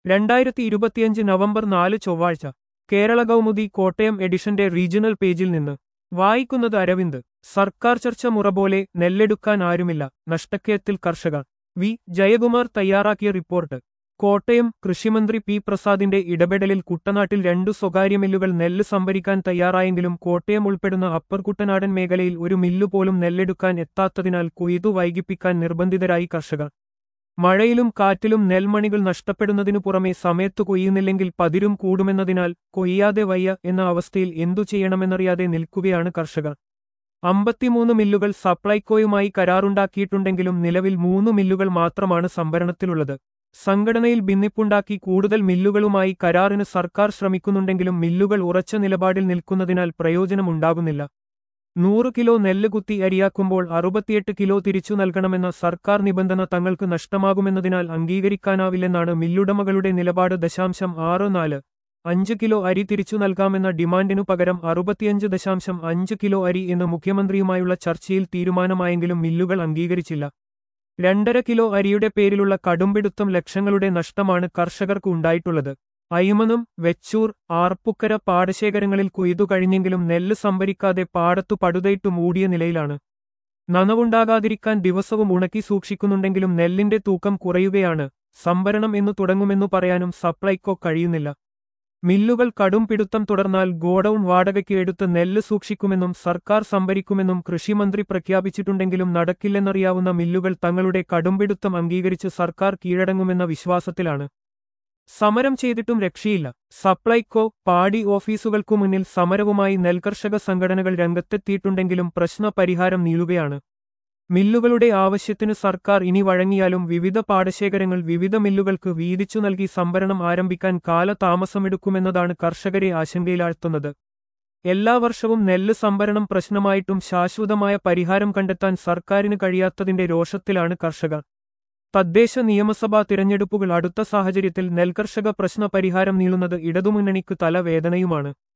രണ്ടായിരത്തി ഇരുപത്തിയഞ്ച് നവംബർ നാല് ചൊവ്വാഴ്ച കേരള കൗമുദി കോട്ടയം എഡിഷന്റെ റീജിയണൽ പേജിൽ നിന്ന് വായിക്കുന്നത് അരവിന്ദ് സർക്കാർ ചർച്ച മുറ പോലെ നെല്ലെടുക്കാൻ ആരുമില്ല നഷ്ടക്കയത്തിൽ കർഷകർ വി ജയകുമാർ തയ്യാറാക്കിയ റിപ്പോർട്ട് കോട്ടയം കൃഷിമന്ത്രി പി പ്രസാദിന്റെ ഇടപെടലിൽ കുട്ടനാട്ടിൽ രണ്ടു സ്വകാര്യ മില്ലുകൾ നെല്ല് സംഭരിക്കാൻ തയ്യാറായെങ്കിലും കോട്ടയം ഉൾപ്പെടുന്ന അപ്പർ കുട്ടനാടൻ മേഖലയിൽ ഒരു മില്ലുപോലും നെല്ലെടുക്കാൻ എത്താത്തതിനാൽ കൊയ്തു വൈകിപ്പിക്കാൻ നിർബന്ധിതരായി കർഷകർ മഴയിലും കാറ്റിലും നെൽമണികൾ നഷ്ടപ്പെടുന്നതിനു പുറമെ സമയത്തു കൊയ്യുന്നില്ലെങ്കിൽ പതിരും കൂടുമെന്നതിനാൽ കൊയ്യാതെ വയ്യ എന്ന അവസ്ഥയിൽ എന്തു ചെയ്യണമെന്നറിയാതെ നിൽക്കുകയാണ് കർഷകർ അമ്പത്തിമൂന്ന് മില്ലുകൾ സപ്ലൈകോയുമായി കരാറുണ്ടാക്കിയിട്ടുണ്ടെങ്കിലും നിലവിൽ മൂന്ന് മില്ലുകൾ മാത്രമാണ് സംഭരണത്തിലുള്ളത് സംഘടനയിൽ ഭിന്നിപ്പുണ്ടാക്കി കൂടുതൽ മില്ലുകളുമായി കരാറിന് സർക്കാർ ശ്രമിക്കുന്നുണ്ടെങ്കിലും മില്ലുകൾ ഉറച്ച നിലപാടിൽ നിൽക്കുന്നതിനാൽ പ്രയോജനമുണ്ടാകുന്നില്ല നൂറ് കിലോ നെല്ല് കുത്തി അരിയാക്കുമ്പോൾ അറുപത്തിയെട്ട് കിലോ തിരിച്ചു നൽകണമെന്ന സർക്കാർ നിബന്ധന തങ്ങൾക്ക് നഷ്ടമാകുമെന്നതിനാൽ അംഗീകരിക്കാനാവില്ലെന്നാണ് മില്ലുടമകളുടെ നിലപാട് ദശാംശം ആറ് നാല് അഞ്ച് കിലോ അരി തിരിച്ചു നൽകാമെന്ന ഡിമാൻഡിനു പകരം അറുപത്തിയഞ്ച് ദശാംശം അഞ്ച് കിലോ അരി എന്ന് മുഖ്യമന്ത്രിയുമായുള്ള ചർച്ചയിൽ തീരുമാനമായെങ്കിലും മില്ലുകൾ അംഗീകരിച്ചില്ല രണ്ടര കിലോ അരിയുടെ പേരിലുള്ള കടുംപിടുത്തം ലക്ഷങ്ങളുടെ നഷ്ടമാണ് കർഷകർക്ക് ഉണ്ടായിട്ടുള്ളത് അയ്മനം വെച്ചൂർ ആർപ്പുക്കര പാടശേഖരങ്ങളിൽ കൊയ്തു കഴിഞ്ഞെങ്കിലും നെല്ല് സംഭരിക്കാതെ പാടത്തു പടുതയിട്ടു മൂടിയ നിലയിലാണ് നനവുണ്ടാകാതിരിക്കാൻ ദിവസവും ഉണക്കി സൂക്ഷിക്കുന്നുണ്ടെങ്കിലും നെല്ലിന്റെ തൂക്കം കുറയുകയാണ് സംഭരണം എന്നു തുടങ്ങുമെന്നു പറയാനും സപ്ലൈകോ കഴിയുന്നില്ല മില്ലുകൾ കടും പിടുത്തം തുടർന്നാൽ ഗോഡൌൺ വാടകയ്ക്ക് എടുത്ത് നെല്ല് സൂക്ഷിക്കുമെന്നും സർക്കാർ സംഭരിക്കുമെന്നും കൃഷിമന്ത്രി പ്രഖ്യാപിച്ചിട്ടുണ്ടെങ്കിലും നടക്കില്ലെന്നറിയാവുന്ന മില്ലുകൾ തങ്ങളുടെ കടുംപിടുത്തം അംഗീകരിച്ച് സർക്കാർ കീഴടങ്ങുമെന്ന വിശ്വാസത്തിലാണ് സമരം ചെയ്തിട്ടും രക്ഷയില്ല സപ്ലൈകോ പാടി ഓഫീസുകൾക്കു മുന്നിൽ സമരവുമായി നെൽകർഷക സംഘടനകൾ രംഗത്തെത്തിയിട്ടുണ്ടെങ്കിലും പ്രശ്ന പരിഹാരം നീളുകയാണ് മില്ലുകളുടെ ആവശ്യത്തിന് സർക്കാർ ഇനി വഴങ്ങിയാലും വിവിധ പാടശേഖരങ്ങൾ വിവിധ മില്ലുകൾക്ക് വീതിച്ചു നൽകി സംഭരണം ആരംഭിക്കാൻ കാലതാമസമെടുക്കുമെന്നതാണ് കർഷകരെ ആശങ്കയിലാഴ്ത്തുന്നത് എല്ലാ വർഷവും നെല്ല് സംഭരണം പ്രശ്നമായിട്ടും ശാശ്വതമായ പരിഹാരം കണ്ടെത്താൻ സർക്കാരിന് കഴിയാത്തതിന്റെ രോഷത്തിലാണ് കർഷകർ തദ്ദേശ നിയമസഭാ തിരഞ്ഞെടുപ്പുകൾ അടുത്ത സാഹചര്യത്തിൽ നെൽകർഷക പ്രശ്ന പരിഹാരം നീളുന്നത് ഇടതുമുന്നണിക്ക് തലവേദനയുമാണ്